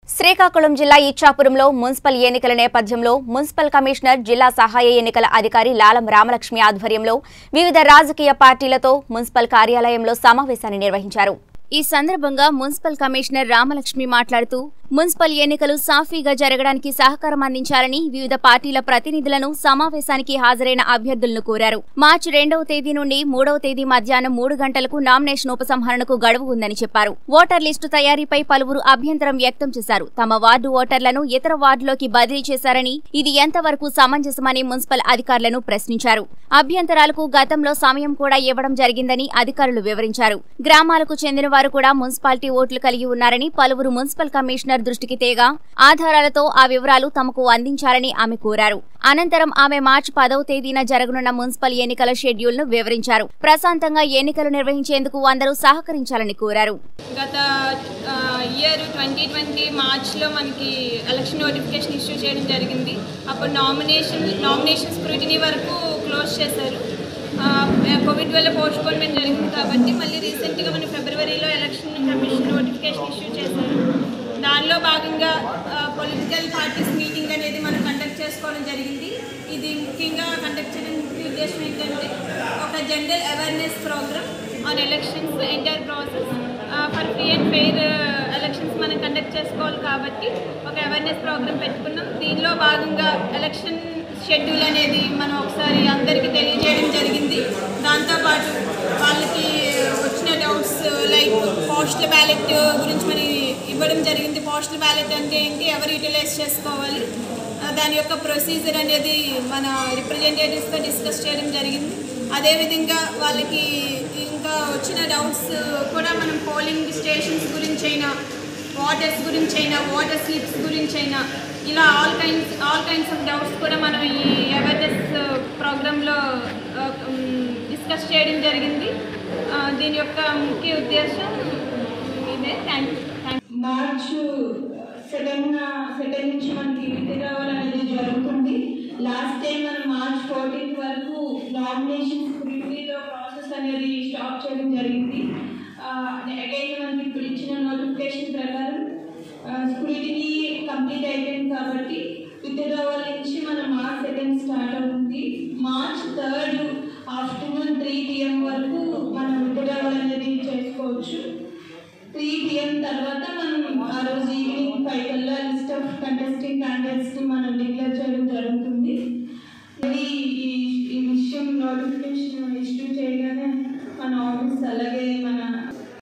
శ్రీకాకుళం జిల్లా ఇచ్చాపురంలో మున్సిపల్ ఎన్నికల నేపథ్యంలో మున్సిపల్ కమిషనర్ జిల్లా సహాయ ఎన్నికల అధికారి లాలం రామలక్ష్మి ఆధ్వర్యంలో వివిధ రాజకీయ పార్టీలతో మున్సిపల్ కార్యాలయంలో సమావేశాన్ని నిర్వహించారు ఈ సందర్భంగా మున్సిపల్ కమిషనర్ రామలక్ష్మి మాట్లాడుతూ మున్సిపల్ ఎన్నికలు సాఫీగా జరగడానికి సహకారం అందించాలని వివిధ పార్టీల ప్రతినిధులను సమావేశానికి హాజరైన అభ్యర్థులను కోరారు మార్చి రెండవ తేదీ నుండి మూడవ తేదీ మధ్యాహ్నం మూడు గంటలకు నామినేషన్ ఉపసంహరణకు గడువు ఉందని చెప్పారు ఓటర్ లిస్టు తయారీపై పలువురు అభ్యంతరం వ్యక్తం చేశారు తమ వార్డు ఓటర్లను ఇతర వార్డులోకి బదిలీ చేశారని ఇది ఎంతవరకు సమంజసమని మున్సిపల్ అధికారులను ప్రశ్నించారు అభ్యంతరాలకు గతంలో సమయం కూడా ఇవ్వడం జరిగిందని అధికారులు వివరించారు గ్రామాలకు చెందిన వారు కూడా మున్సిపాలిటీ ఓట్లు కలిగి ఉన్నారని పలువురు మున్సిపల్ కమిషనర్ దృష్టికి తేగా ఆధారాలతో ఆ వివరాలు తమకు అందించాలని ఆమె కోరారు అనంతరం ఆమె మార్చి పదవ తేదీన జరగనున్న మున్సిపల్ ఎన్నికల షెడ్యూల్ ను వివరించారు ప్రశాంతంగా ఎన్నికలు నిర్వహించేందుకు అందరూ సహకరించాలని కోరారు గత ఇయర్ ట్వంటీ ట్వంటీ మార్చ్లో మనకి ఎలక్షన్ నోటిఫికేషన్ ఇష్యూ చేయడం జరిగింది అప్పుడు నామినేషన్ నామినేషన్ స్క్రూటినీ వరకు క్లోజ్ చేశారు కోవిడ్ వల్ల పోస్ట్పోన్మెంట్ జరిగింది కాబట్టి మళ్ళీ రీసెంట్గా మన ఫిబ్రవరిలో ఎలక్షన్ కమిషన్ నోటిఫికేషన్ ఇష్యూ చేశారు దానిలో భాగంగా పొలిటికల్ పార్టీస్ మీటింగ్ అనేది మనం కండక్ట్ చేసుకోవడం జరిగింది ఇది ముఖ్యంగా కండక్ట్ చేయడం ఉద్దేశం ఏంటంటే ఒక general awareness program on elections entire process for free and fair elections మనం కండక్ట్ చేసుకోవాలి కాబట్టి ఒక అవేర్నెస్ ప్రోగ్రామ్ పెట్టుకున్నాం దీనిలో భాగంగా ఎలక్షన్ షెడ్యూల్ అనేది మనం ఒకసారి అందరికీ తెలియజేయడం జరిగింది దాంతోపాటు వాళ్ళకి వచ్చిన డౌట్స్ లైక్ పోస్టల్ బ్యాలెట్ గురించి మరి ఇవ్వడం జరిగింది పోస్టల్ బ్యాలెట్ అంటే ఏంటి ఎవరు యూటిలైజ్ చేసుకోవాలి ఆ, దాని యొక్క ప్రొసీజర్ అనేది మన రిప్రజెంటేటివ్స్తో డిస్కస్ చేయడం జరిగింది అదేవిధంగా వాళ్ళకి ఇంకా వచ్చిన డౌట్స్ కూడా మనం పోలింగ్ స్టేషన్స్ గురించి అయినా వాటర్స్ గురించి అయినా వాటర్ స్లిప్స్ గురించి అయినా ఇలా all kinds all kinds of doubts కూడా మనం ఈ అవేర్నెస్ ప్రోగ్రాంలో డిస్కస్ చేయడం జరిగింది ఆ, దీని యొక్క ముఖ్య ఉద్దేశం ఇదే thank you thank March second second నుంచి మనకి విత్డ్రావల్ అనేది జరుగుతుంది లాస్ట్ టైం మనం మార్చ్ ఫోర్టీన్త్ వరకు నామినేషన్ స్క్రూటినీలో ప్రాసెస్ అనేది స్టాప్ చేయడం జరిగింది అగైన్ మనకి ఇప్పుడు ఇచ్చిన నోటిఫికేషన్ ప్రకారం స్క్రూటినీ కంప్లీట్ అయిపోయింది కాబట్టి విత్డ్రావల్ నుంచి మన మార్చ్ సెకండ్ స్టార్ట్ అవుతుంది March third afternoon three PM వరకు మనం విత్డ్రావల్ అనేది చేసుకోవచ్చు త్రీ పిఎం తర్వాత మనం ఆ రోజు ఈవినింగ్ ఫైవ్ కల్లా లిస్ట్ ఆఫ్ కంటెస్టింగ్ క్యాండిడేట్స్ ని మనం డిక్లేర్ చేయడం జరుగుతుంది మరి ఈ ఈ విషయం నోటిఫికేషన్ ఇష్యూ చేయగానే మన ఆఫీస్ అలాగే మన